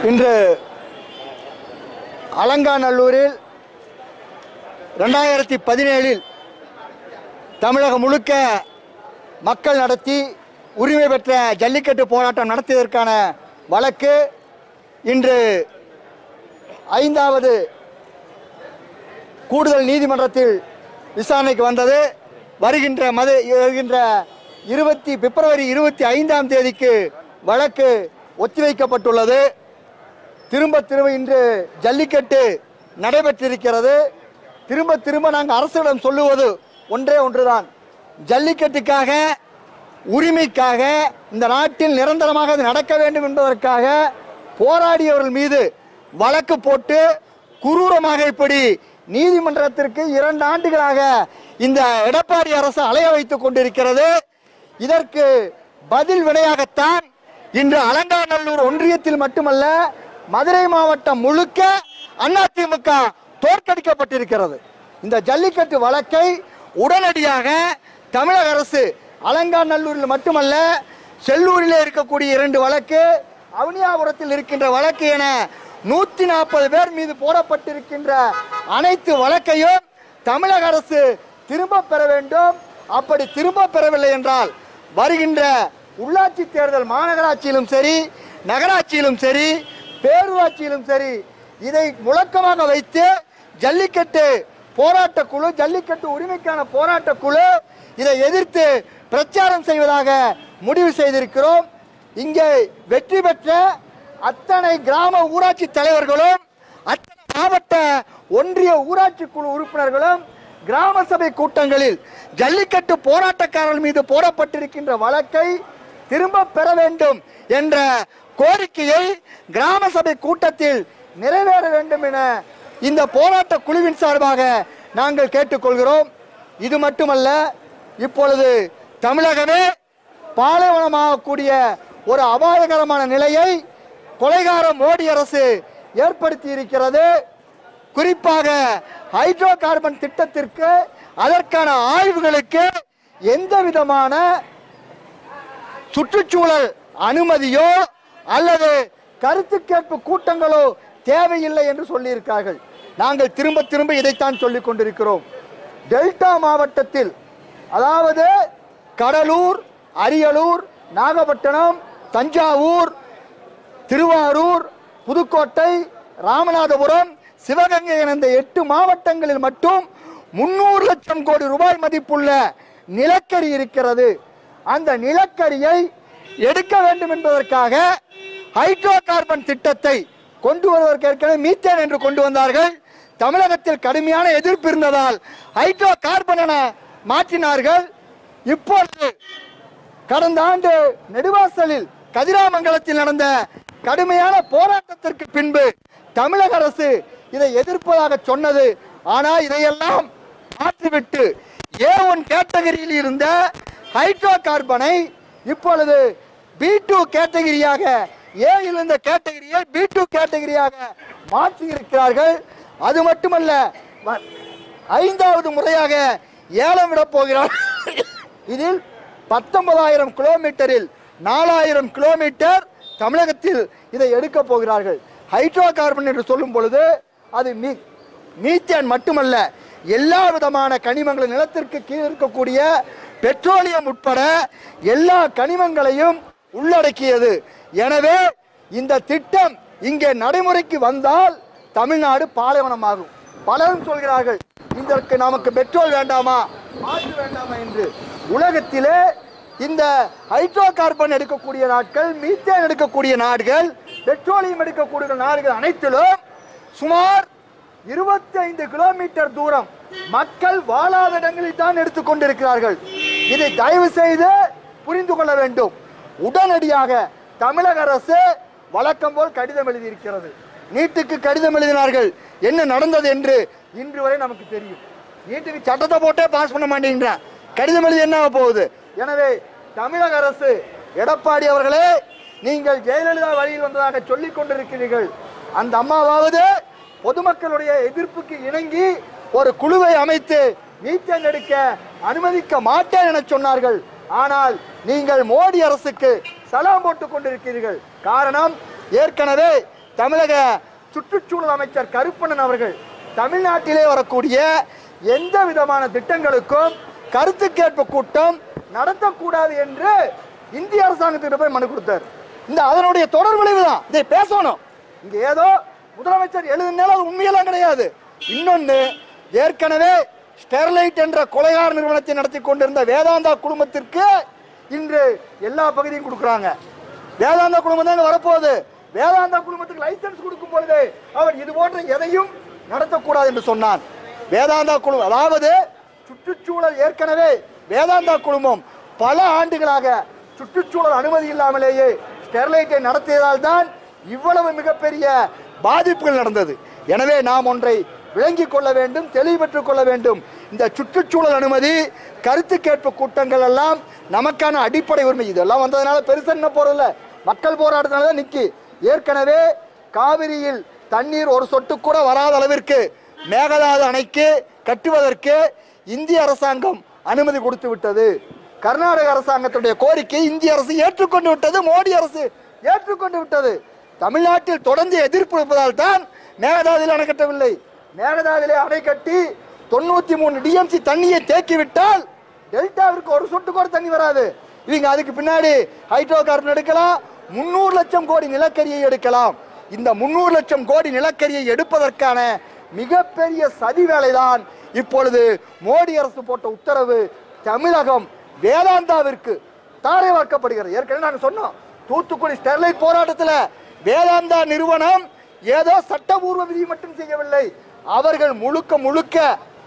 இன்று அலங்காநல்லூரில் ரெண்டாயிரத்தி பதினேழில் தமிழகம் முழுக்க மக்கள் நடத்தி உரிமை பெற்ற ஜல்லிக்கட்டு போராட்டம் நடத்தியதற்கான வழக்கு இன்று ஐந்தாவது கூடுதல் நீதிமன்றத்தில் விசாரணைக்கு வந்தது வருகின்ற மது வருகின்ற இருபத்தி பிப்ரவரி இருபத்தி ஐந்தாம் தேதிக்கு வழக்கு ஒத்திவைக்கப்பட்டுள்ளது திரும்ப திரும்ப இன்று ஜல்லிக்கட்டு நடைபெற்றிருக்கிறது திரும்ப திரும்ப நாங்கள் அரசிடம் சொல்லுவது ஒன்றே ஒன்றுதான் ஜல்லிக்கட்டுக்காக உரிமைக்காக இந்த நாட்டில் நிரந்தரமாக அது நடக்க வேண்டும் என்பதற்காக போராடியவர்கள் மீது வழக்கு போட்டு குரூரமாக இப்படி நீதிமன்றத்திற்கு இரண்டு ஆண்டுகளாக இந்த எடப்பாடி அரசு அலைய வைத்துக் கொண்டிருக்கிறது இதற்கு பதில் வினையாகத்தான் இன்று அலங்காநல்லூர் ஒன்றியத்தில் மட்டுமல்ல மதுரை மாவட்டம் முழுக்க அதிமுக தோற்கடிக்கப்பட்டிருக்கிறது இந்த ஜல்லிக்கட்டு வழக்கை உடனடியாக தமிழக அரசு அலங்காநல்லூரில் மட்டுமல்ல செல்லூரில் இருக்கக்கூடிய இரண்டு வழக்கு அவனியாபுரத்தில் இருக்கின்ற வழக்கு என நூத்தி நாற்பது பேர் மீது போடப்பட்டிருக்கின்ற அனைத்து வழக்கையும் தமிழக அரசு திரும்ப பெற வேண்டும் அப்படி திரும்ப பெறவில்லை என்றால் வருகின்ற உள்ளாட்சி தேர்தல் மாநகராட்சியிலும் சரி நகராட்சியிலும் சரி பேரூராட்சியிலும் சரி இதை முழக்கமாக வைத்து ஜல்லிக்கட்டு போராட்ட குழு ஜல்லிக்கட்டு உரிமைக்கான போராட்ட குழு இதை எதிர்த்து பிரச்சாரம் செய்வதாக முடிவு செய்திருக்கிறோம் இங்கே வெற்றி பெற்ற அத்தனை கிராம ஊராட்சி தலைவர்களும் அத்தனை மாவட்ட ஒன்றிய ஊராட்சி குழு உறுப்பினர்களும் கிராம சபை கூட்டங்களில் ஜல்லிக்கட்டு போராட்டக்காரர்கள் மீது போடப்பட்டிருக்கின்ற வழக்கை திரும்ப பெற வேண்டும் என்ற கோரிக்கையை கிராம சபை கூட்டத்தில் நிறைவேற வேண்டும் என இந்த போராட்ட குழுவின் சார்பாக நாங்கள் கேட்டுக்கொள்கிறோம் இது மட்டுமல்ல இப்பொழுது தமிழகமே பாலைவனமாகக்கூடிய ஒரு அபாயகரமான நிலையை கொலைகார மோடி அரசு ஏற்படுத்தி இருக்கிறது குறிப்பாக ஹைட்ரோ கார்பன் திட்டத்திற்கு அதற்கான ஆய்வுகளுக்கு எந்த விதமான சுற்றுச்சூழல் அனுமதியோ அல்லது கருத்து கேட்பு கூட்டங்களோ தேவையில்லை என்று சொல்லியிருக்கார்கள் நாங்கள் திரும்ப திரும்ப இதைத்தான் சொல்லிக் கொண்டிருக்கிறோம் டெல்டா மாவட்டத்தில் அதாவது கடலூர் அரியலூர் நாகப்பட்டினம் தஞ்சாவூர் திருவாரூர் புதுக்கோட்டை ராமநாதபுரம் சிவகங்கை என இந்த எட்டு மாவட்டங்களில் மட்டும் முன்னூறு லட்சம் கோடி ரூபாய் மதிப்புள்ள நிலக்கரி இருக்கிறது அந்த நிலக்கரியை எடுக்க வேண்டும் என்பதற்காக ஹைட்ரோ கார்பன் திட்டத்தை கொண்டு வருவதற்கு ஏற்கனவே மீத்தேன் என்று கொண்டு வந்தார்கள் தமிழகத்தில் கடுமையான எதிர்ப்பு இருந்ததால் ஹைட்ரோ கார்பன் என மாற்றினார்கள் இப்பொழுது கடந்த ஆண்டு நெடுவாசலில் கதிராமங்கலத்தில் நடந்த கடுமையான போராட்டத்திற்கு பின்பு தமிழக அரசு இதை எதிர்ப்பதாக சொன்னது ஆனால் இதையெல்லாம் மாற்றிவிட்டு ஏ ஒன் கேட்டகரியில் இருந்த ஹைட்ரோ கார்பனை இப்பொழுது பி டூ கேட்டகரியாக ஏ இருந்த கேட்டகரியை பி டூ கேட்டகரியாக மாற்றி இருக்கிறார்கள் அது மட்டுமல்ல வ- ஐந்தாவது முறையாக ஏலம் விட போகிறார் இதில் பத்தொன்பதாயிரம் கிலோமீட்டரில் நாலாயிரம் கிலோமீட்டர் தமிழகத்தில் இதை எடுக்க போகிறார்கள் ஹைட்ரோ கார்பன் என்று சொல்லும் பொழுது அது மீ மீத்தேன் மட்டுமல்ல எல்லா விதமான கனிமங்களும் நிலத்திற்கு கீழ் இருக்கக்கூடிய பெட்ரோலியம் உட்பட எல்லா கனிமங்களையும் உள்ளடக்கியது எனவே இந்த திட்டம் இங்கே நடைமுறைக்கு வந்தால் தமிழ்நாடு பாலைவனமாகும் பலரும் சொல்கிறார்கள் இதற்கு நமக்கு பெட்ரோல் வேண்டாமா மாற்று வேண்டாமா என்று உலகத்திலே இந்த ஹைட்ரோ கார்பன் எடுக்கக்கூடிய நாட்கள் மீத்தேன் எடுக்கக்கூடிய நாடுகள் பெட்ரோலியம் எடுக்கக்கூடிய நாடுகள் அனைத்திலும் சுமார் 25 கிலோமீட்டர் தூரம் மக்கள் வாழாத இடங்களில் தான் எடுத்துக்கொண்டிருக்கிறார்கள் இதை தயவு செய்து புரிந்து கொள்ள வேண்டும் உடனடியாக தமிழக அரசு வழக்கம் போல் கடிதம் எழுதியிருக்கிறது நீட்டுக்கு கடிதம் எழுதினார்கள் என்ன நடந்தது என்று இன்று வரை நமக்கு தெரியும் நீட்டுக்கு சட்டத்தை போட்டே பாஸ் பண்ண மாட்டேங்கிறான் கடிதம் எழுதி என்ன ஆகப் போகுது எனவே தமிழக அரசு எடப்பாடி அவர்களே நீங்கள் ஜெயலலிதா வழியில் வந்ததாக சொல்லிக் கொண்டிருக்கிறீர்கள் அந்த அம்மாவாவது பொதுமக்களுடைய எதிர்ப்புக்கு இணங்கி ஒரு குழுவை அமைத்து மீத்தேன் எடுக்க அனுமதிக்க மாட்டேன் என சொன்னார்கள் ஆனால் நீங்கள் மோடி அரசுக்கு சலாம் போட்டுக் கொண்டிருக்கிறீர்கள் காரணம் ஏற்கனவே தமிழக சுற்றுச்சூழல் அமைச்சர் கருப்பண்ணன் அவர்கள் தமிழ்நாட்டிலே வரக்கூடிய எந்த விதமான திட்டங்களுக்கும் கருத்து கேட்பு கூட்டம் நடத்தக்கூடாது என்று இந்திய அரசாங்கத்திட்ட போய் மனு கொடுத்தார் இந்த அதனுடைய தொடர் விளைவு தான் இதை பேசணும் இங்க ஏதோ முதலமைச்சர் எழுதுனால அது உண்மையெல்லாம் கிடையாது இன்னொன்னு ஏற்கனவே ஸ்டெர்லைட் என்ற கொலைகார நிறுவனத்தை நடத்தி கொண்டிருந்த வேதாந்தா குடும்பத்திற்கு இன்று எல்லா பகுதியும் கொடுக்குறாங்க வேதாந்தா குடும்பம் தான் வரப்போகுது வேதாந்தா குடும்பத்துக்கு லைசன்ஸ் கொடுக்கும் பொழுது அவர் இது போன்ற எதையும் நடத்தக்கூடாது என்று சொன்னான் வேதாந்தா குழுமம் அதாவது சுற்றுச்சூழல் ஏற்கனவே வேதாந்தா குழுமம் பல ஆண்டுகளாக சுற்றுச்சூழல் அனுமதி இல்லாமலேயே ஸ்டெர்லைட்டை நடத்தியதால் தான் இவ்வளவு மிகப்பெரிய பாதிப்புகள் நடந்தது எனவே நாம் ஒன்றை விளங்கிக் கொள்ள வேண்டும் தெளிவு பெற்றுக் கொள்ள வேண்டும் இந்த சுற்றுச்சூழல் அனுமதி கருத்து கேட்பு கூட்டங்கள் எல்லாம் நமக்கான அடிப்படை உரிமை இதெல்லாம் வந்ததுனால பெருசா என்ன போறதில்ல மக்கள் போராட்டத்தினால தான் நிக்கி ஏற்கனவே காவிரியில் தண்ணீர் ஒரு சொட்டு கூட வராத அளவிற்கு மேகதாது அணைக்கு கட்டுவதற்கு இந்திய அரசாங்கம் அனுமதி கொடுத்து விட்டது கர்நாடக அரசாங்கத்துடைய கோரிக்கை இந்திய அரசு ஏற்றுக்கொண்டு விட்டது மோடி அரசு ஏற்றுக்கொண்டு விட்டது தமிழ்நாட்டில் தொடர்ந்து எதிர்ப்பு இருப்பதால் தான் மேகதாதுவில் அணை கட்டவில்லை மேகதாதுவிலே அணை கட்டி தொண்ணூத்தி மூணு டிஎம்சி தண்ணியை தேக்கி விட்டால் டெல்டாவிற்கு ஒரு சொட்டு கூட தண்ணி வராது இவங்க அதுக்கு பின்னாடி ஹைட்ரோ கார்பன் எடுக்கலாம் முன்னூறு லட்சம் கோடி நிலக்கரியை எடுக்கலாம் இந்த முன்னூறு லட்சம் கோடி நிலக்கரியை எடுப்பதற்கான மிகப்பெரிய சதி வேலைதான் இப்பொழுது மோடி அரசு போட்ட உத்தரவு தமிழகம் வேதாந்தாவிற்கு தாரை வார்க்கப்படுகிறது ஏற்கனவே நாங்கள் சொன்னோம் தூத்துக்குடி ஸ்டெர்லைட் போராட்டத்தில் வேதாந்தா நிறுவனம் ஏதோ சட்டபூர்வ விதி மட்டும் செய்யவில்லை அவர்கள் முழுக்க முழுக்க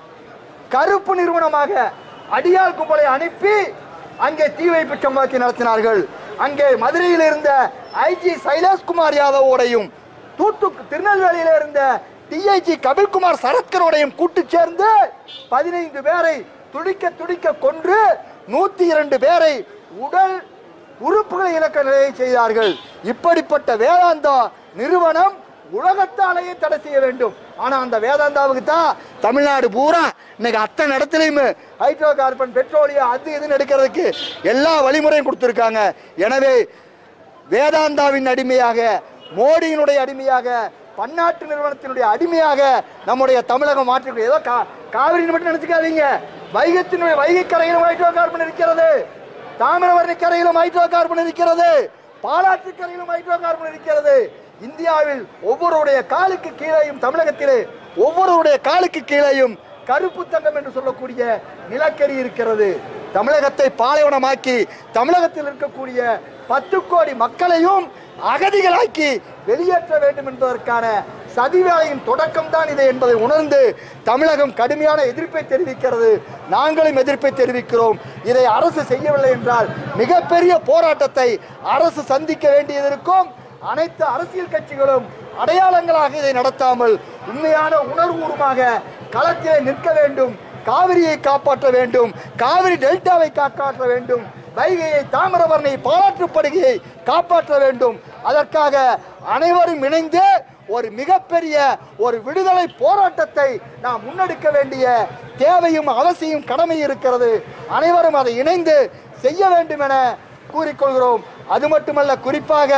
கருப்பு நிறுவனமாக அடியாள் கும்பலை அனுப்பி அங்கே தீ வைப்பு சம்பவத்தை நடத்தினார்கள் அங்கே மதுரையில் இருந்த ஐஜி சைலேஷ்குமார் யாதவோடையும் தூத்து திருநெல்வேலியில இருந்த டிஐஜி கபில்குமார் சரத்கரோடையும் கூட்டு சேர்ந்து பதினைந்து பேரை துடிக்க துடிக்க கொன்று நூத்தி இரண்டு பேரை உடல் உறுப்புகளை இழக்க நிலையை செய்தார்கள் இப்படிப்பட்ட வேதாந்தா நிறுவனம் உலகத்தாலேயே தடை செய்ய வேண்டும் ஆனா அந்த வேதாந்தாவுக்கு தான் தமிழ்நாடு பூரா இன்னைக்கு அத்தனை இடத்துலையும் ஹைட்ரோ கார்பன் பெட்ரோலியம் அது இதுன்னு எடுக்கிறதுக்கு எல்லா வழிமுறையும் கொடுத்துருக்காங்க எனவே வேதாந்தாவின் அடிமையாக மோடியினுடைய அடிமையாக பன்னாட்டு நிறுவனத்தினுடைய அடிமையாக நம்முடைய தமிழகம் மாற்றி ஏதோ கா காவிரின்னு மட்டும் நினைச்சுக்காதீங்க வைகத்தினுடைய வைகை கரையிலும் ஹைட்ரோ கார்பன் இருக்கிறது தாமிரபரணி கரையிலும் ஹைட்ரோ கார்பன் இருக்கிறது பாலாற்று கரையிலும் ஹைட்ரோ கார்பன் இருக்கிறது இந்தியாவில் ஒவ்வொருடைய காலுக்கு கீழேயும் தமிழகத்திலே ஒவ்வொருடைய காலுக்கு கீழேயும் கருப்பு தங்கம் என்று சொல்லக்கூடிய நிலக்கரி இருக்கிறது தமிழகத்தை பாலைவனமாக்கி தமிழகத்தில் இருக்கக்கூடிய பத்து கோடி மக்களையும் அகதிகளாக்கி வெளியேற்ற வேண்டும் என்பதற்கான சதி வேலையின் தொடக்கம் தான் இது என்பதை உணர்ந்து தமிழகம் கடுமையான எதிர்ப்பை தெரிவிக்கிறது நாங்களும் எதிர்ப்பை தெரிவிக்கிறோம் இதை அரசு செய்யவில்லை என்றால் மிகப்பெரிய போராட்டத்தை அரசு சந்திக்க வேண்டியது இருக்கும் அனைத்து அரசியல் கட்சிகளும் அடையாளங்களாக இதை நடத்தாமல் உண்மையான உணர்வுபூர்வமாக களத்திலே நிற்க வேண்டும் காவிரியை காப்பாற்ற வேண்டும் காவிரி டெல்டாவை காப்பாற்ற வேண்டும் வைகையை தாமிரபரணி பாலாற்றுப்படுகையை காப்பாற்ற வேண்டும் அதற்காக அனைவரும் இணைந்து ஒரு மிகப்பெரிய ஒரு விடுதலை போராட்டத்தை நாம் முன்னெடுக்க வேண்டிய தேவையும் அவசியம் கடமை இருக்கிறது அனைவரும் அதை இணைந்து செய்ய வேண்டும் என கூறிக்கொள்கிறோம் அது மட்டுமல்ல குறிப்பாக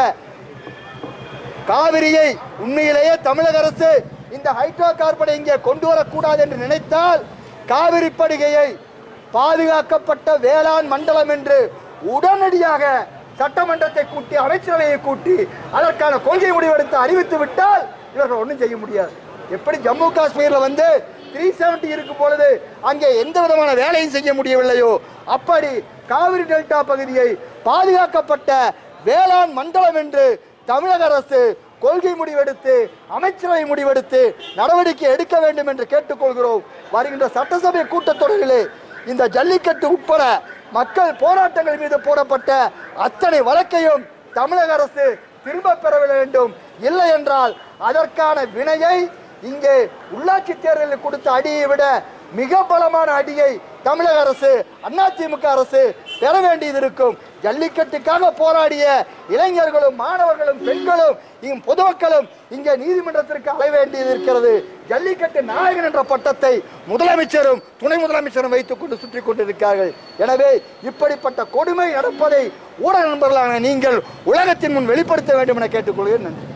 காவிரியை உண்மையிலேயே தமிழக அரசு இந்த ஹைட்ரோ கார்பனை இங்கே கொண்டு வரக்கூடாது என்று நினைத்தால் காவிரி படுகையை பாதுகாக்கப்பட்ட வேளாண் மண்டலம் என்று உடனடியாக சட்டமன்றத்தை கூட்டி அமைச்சரவையை கூட்டி அதற்கான கொள்கை முடிவெடுத்து அறிவித்து விட்டால் இவர்கள் ஒன்றும் செய்ய முடியாது எப்படி ஜம்மு காஷ்மீர்ல வந்து த்ரீ செவன்டி இருக்கும் பொழுது அங்கே எந்த விதமான வேலையும் செய்ய முடியவில்லையோ அப்படி காவிரி டெல்டா பகுதியை பாதுகாக்கப்பட்ட வேளாண் மண்டலம் என்று தமிழக அரசு கொள்கை முடிவெடுத்து அமைச்சரவை முடிவெடுத்து நடவடிக்கை எடுக்க வேண்டும் என்று கேட்டுக்கொள்கிறோம் வருகின்ற சட்டசபை கூட்டத்தொடரிலே இந்த ஜல்லிக்கட்டு உட்பட மக்கள் போராட்டங்கள் மீது போடப்பட்ட அத்தனை வழக்கையும் தமிழக அரசு திரும்ப பெற வேண்டும் இல்லை என்றால் அதற்கான வினையை இங்கே உள்ளாட்சி தேர்தலில் கொடுத்த அடியை விட மிக பலமான அடியை தமிழக அரசு அதிமுக அரசு பெற வேண்டியது இருக்கும் ஜல்லிக்கட்டுக்காக போராடிய இளைஞர்களும் மாணவர்களும் பெண்களும் இங்கு பொதுமக்களும் இங்கே நீதிமன்றத்திற்கு அலை வேண்டியது இருக்கிறது ஜல்லிக்கட்டு நாயகன் என்ற பட்டத்தை முதலமைச்சரும் துணை முதலமைச்சரும் வைத்துக் கொண்டு சுற்றி கொண்டிருக்கிறார்கள் எனவே இப்படிப்பட்ட கொடுமை நடப்பதை ஊடக நண்பர்களான நீங்கள் உலகத்தின் முன் வெளிப்படுத்த வேண்டும் என கேட்டுக்கொள்கிறேன் நன்றி